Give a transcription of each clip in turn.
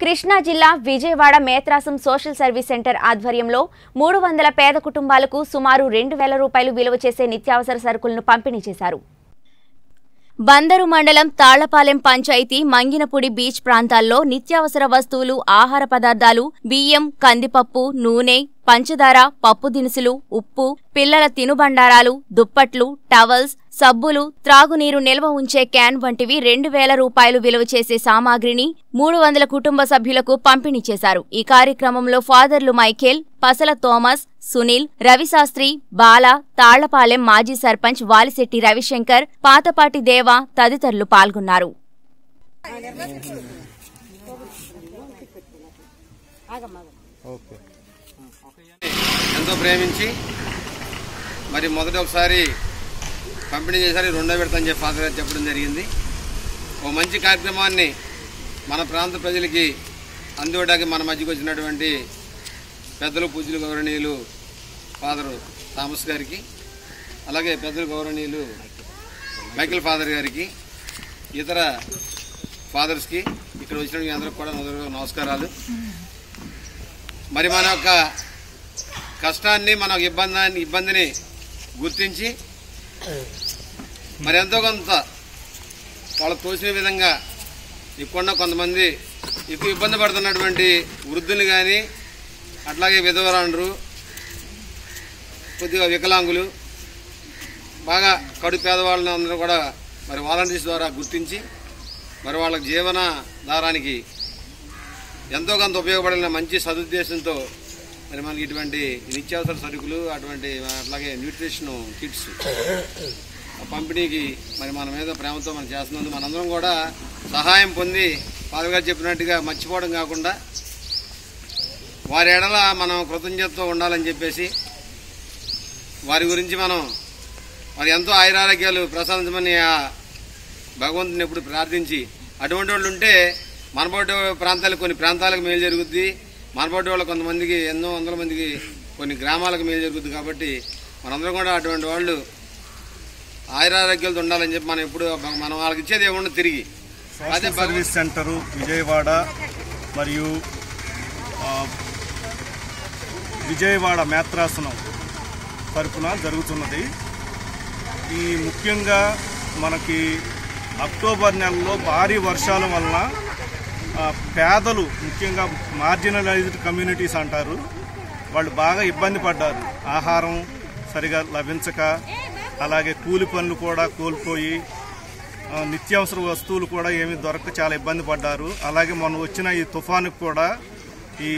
కృష్ణా జిల్లా విజయవాడ మేత్రాసం social service centre ఆధ్వర్యంలో మూడు వందల పేద కుటుంబాలకు సుమారు రెండు వేల రూపాయలు విలువ చేసే నిత్యావసర సరుకులను పంపిణీ చేశారు బందరు మండలం తాళ్లపాలెం పంచాయతీ మంగినపూడి బీచ్ ప్రాంతాల్లో నిత్యావసర వస్తువులు ఆహార పదార్థాలు బియ్యం కందిపప్పు నూనె పంచదార పప్పు దినుసులు ఉప్పు పిల్లల తినుబండారాలు దుప్పట్లు టవల్స్ సబ్బులు త్రాగునీరు నిల్వ ఉంచే క్యాన్ వంటివి రెండు వేల రూపాయలు విలువ చేసే సామాగ్రిని మూడు వందల కుటుంబ సభ్యులకు పంపిణీ చేశారు ఈ కార్యక్రమంలో ఫాదర్లు మైఖేల్ పసల థోమస్ సునీల్ రవిశాస్త్రి బాల తాళ్లపాలెం మాజీ సర్పంచ్ వాలిశెట్టి రవిశంకర్ పాతపాటి దేవ తదితరులు పాల్గొన్నారు ఓకే ఎంతో ప్రేమించి మరి మొదట ఒకసారి పంపిణీ చేశారు రెండో విడత అని చెప్పి ఫాదర్ గారు చెప్పడం జరిగింది ఓ మంచి కార్యక్రమాన్ని మన ప్రాంత ప్రజలకి అందివ్వడానికి మన మధ్యకి వచ్చినటువంటి పెద్దలు పూజలు గౌరవనీయులు ఫాదరు థామస్ గారికి అలాగే పెద్దలు గౌరవనీయులు మైకిల్ ఫాదర్ గారికి ఇతర ఫాదర్స్కి ఇక్కడ వచ్చిన అందరికి కూడా మొదలుగా నమస్కారాలు మరి మన యొక్క కష్టాన్ని మన యొక్క ఇబ్బందాన్ని ఇబ్బందిని గుర్తించి మరి ఎంతో కొంత వాళ్ళకు తోచిన విధంగా ఇక్కడ కొంతమంది ఎక్కువ ఇబ్బంది పడుతున్నటువంటి వృద్ధులు కానీ అట్లాగే విధవరాండ్రు కొద్దిగా వికలాంగులు బాగా కడు పేదవాళ్ళని అందరూ కూడా మరి వాలంటీర్స్ ద్వారా గుర్తించి మరి వాళ్ళ జీవన దారానికి ఎంతో కొంత ఉపయోగపడిన మంచి సదుద్దేశంతో మరి మనకి ఇటువంటి నిత్యావసర సరుకులు అటువంటి అట్లాగే న్యూట్రిషన్ కిట్స్ పంపిణీకి మరి మన మీద ప్రేమతో మనం చేస్తున్నందుకు మనందరం కూడా సహాయం పొంది పాదగా చెప్పినట్టుగా మర్చిపోవడం కాకుండా వారి ఎడల మనం కృతజ్ఞతతో ఉండాలని చెప్పేసి వారి గురించి మనం వారి ఎంతో ఆయురారోగ్యాలు ప్రసాదించమని ఆ భగవంతుని ఎప్పుడు ప్రార్థించి అటువంటి వాళ్ళు ఉంటే మనపాటి ప్రాంతాలకు కొన్ని ప్రాంతాలకు మేలు జరుగుద్ది మనపాటి వాళ్ళ కొంతమందికి ఎన్నో వందల మందికి కొన్ని గ్రామాలకు మేలు జరుగుద్ది కాబట్టి మనందరం కూడా అటువంటి వాళ్ళు ఆయురారోగ్యాలతో ఉండాలని చెప్పి మనం ఎప్పుడు మనం వాళ్ళకి ఇచ్చేది ఏమన్నా తిరిగి అదే సోషల్ సర్వీస్ సెంటరు విజయవాడ మరియు ఆ, విజయవాడ మేత్రాసనం తరపున జరుగుతున్నది ఈ ముఖ్యంగా మనకి అక్టోబర్ నెలలో భారీ వర్షాల వలన ఆ, పేదలు ముఖ్యంగా మార్జినలైజ్డ్ కమ్యూనిటీస్ అంటారు వాళ్ళు బాగా ఇబ్బంది పడ్డారు ఆహారం సరిగా లభించక అలాగే కూలి పనులు కూడా కోల్పోయి ఆ, నిత్యావసర వస్తువులు కూడా ఏమీ దొరక చాలా ఇబ్బంది పడ్డారు అలాగే మొన్న వచ్చిన ఈ తుఫానుకు కూడా ఈ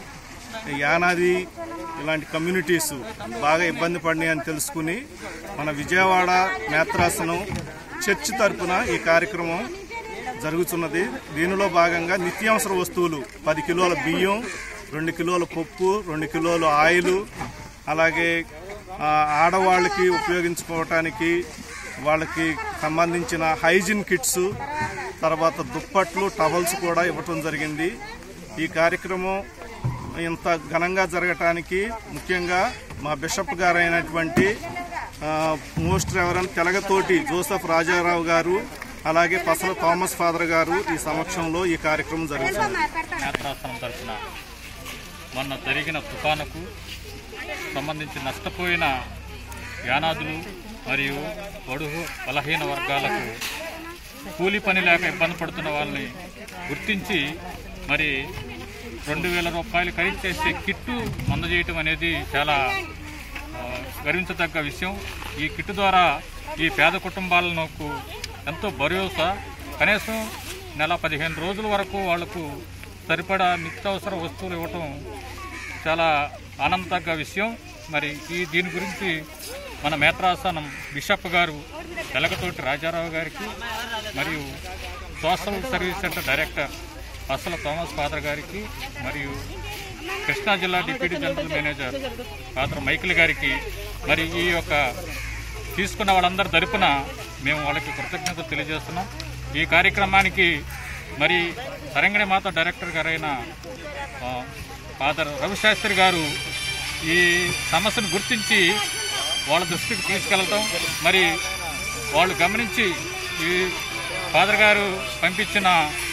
యానాది ఇలాంటి కమ్యూనిటీస్ బాగా ఇబ్బంది పడినాయి అని తెలుసుకుని మన విజయవాడ నేత్రాసనం చర్చ్ తరపున ఈ కార్యక్రమం జరుగుతున్నది దీనిలో భాగంగా నిత్యావసర వస్తువులు పది కిలోల బియ్యం రెండు కిలోల పప్పు రెండు కిలోల ఆయిల్ అలాగే ఆ, ఆడవాళ్ళకి ఉపయోగించుకోవటానికి వాళ్ళకి సంబంధించిన హైజిన్ కిట్స్ తర్వాత దుప్పట్లు టవల్స్ కూడా ఇవ్వటం జరిగింది ఈ కార్యక్రమం ఇంత ఘనంగా జరగటానికి ముఖ్యంగా మా బిషప్ గారు అయినటువంటి ఆ, most reverend Telagathoti Joseph Raja Rao గారు అలాగే పసల థామస్ ఫాదర్ గారు ఈ సమక్షంలో ఈ కార్యక్రమం జరుగుతుంది నేత్రాసనం తరఫున మొన్న జరిగిన తుఫానుకు సంబంధించి నష్టపోయిన యానాదులు మరియు బడుగు బలహీన వర్గాలకు కూలి పని లేక ఇబ్బంది పడుతున్న వాళ్ళని గుర్తించి మరి రెండు వేల రూపాయలు ఖరీదు చేసే కిట్టు అందజేయటం అనేది చాలా ఆ, గర్వించదగ్గ విషయం ఈ కిట్టు ద్వారా ఈ పేద కుటుంబాలకు ఎంతో భరోసా కనీసం నెల పదిహేను రోజుల వరకు వాళ్లకు సరిపడా నిత్యావసర వస్తువులు ఇవ్వటం చాలా ఆనందదగ్గ విషయం మరి ఈ దీని గురించి మన మేత్రాసనం బిషప్ గారు తెలకతోటి రాజారావు గారికి మరియు social service centre director Pasala Thomas father గారికి మరియు కృష్ణా జిల్లా deputy general manager father Michael గారికి మరి ఈ యొక్క తీసుకున్న వాళ్ళందరి తరపున మేము వాళ్ళకి కృతజ్ఞత తెలియజేస్తున్నాం ఈ కార్యక్రమానికి మరి తరంగిణి మాత డైరెక్టర్ గారైన ఆ, ఫాదర్ రవిశాస్త్రి గారు ఈ సమస్యను గుర్తించి వాళ్ళ దృష్టికి తీసుకెళ్ళటం మరి వాళ్ళు గమనించి ఈ ఫాదర్ గారు పంపించిన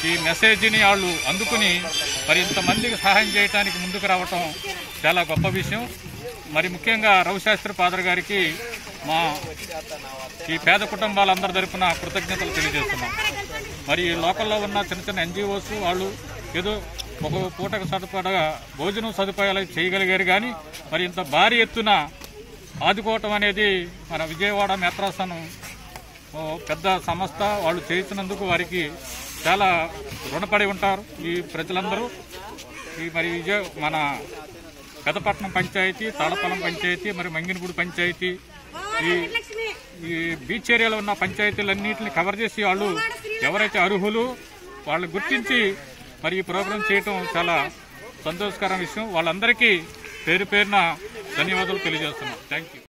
ఈ మెసేజ్ని వాళ్ళు అందుకుని మరి ఇంతమందికి సహాయం చేయడానికి ముందుకు రావటం చాలా గొప్ప విషయం మరి ముఖ్యంగా రవిశాస్త్రి ఫాదర్ గారికి మా ఈ పేద కుటుంబాలందరి తరపున కృతజ్ఞతలు తెలియజేస్తున్నాం మరి ఈ లోకల్లో ఉన్న చిన్న చిన్న ఎన్జిఓస్ వాళ్ళు ఏదో ఒక పూటకు సదుపాటుగా భోజనం సదుపాయాలు చేయగలిగారు కానీ మరి ఇంత భారీ ఎత్తున ఆదుకోవటం అనేది మన విజయవాడ మేత్రాసనం ఓ పెద్ద సంస్థ వాళ్ళు చేసినందుకు వారికి చాలా రుణపడి ఉంటారు ఈ ప్రజలందరూ ఈ మరి విజయ మన పెదపట్నం పంచాయతీ తాళపల్లం పంచాయతీ మరి మంగినపూడి పంచాయతీ ఈ ఈ బీచ్ ఏరియాలో ఉన్న పంచాయతీలన్నింటిని కవర్ చేసి వాళ్ళు ఎవరైతే అర్హులు వాళ్ళని గుర్తించి మరి ఈ ప్రోగ్రాం చేయటం చాలా సంతోషకరం విషయం వాళ్ళందరికీ పేరు పేరున ధన్యవాదాలు తెలియజేస్తున్నాం థ్యాంక్ యూ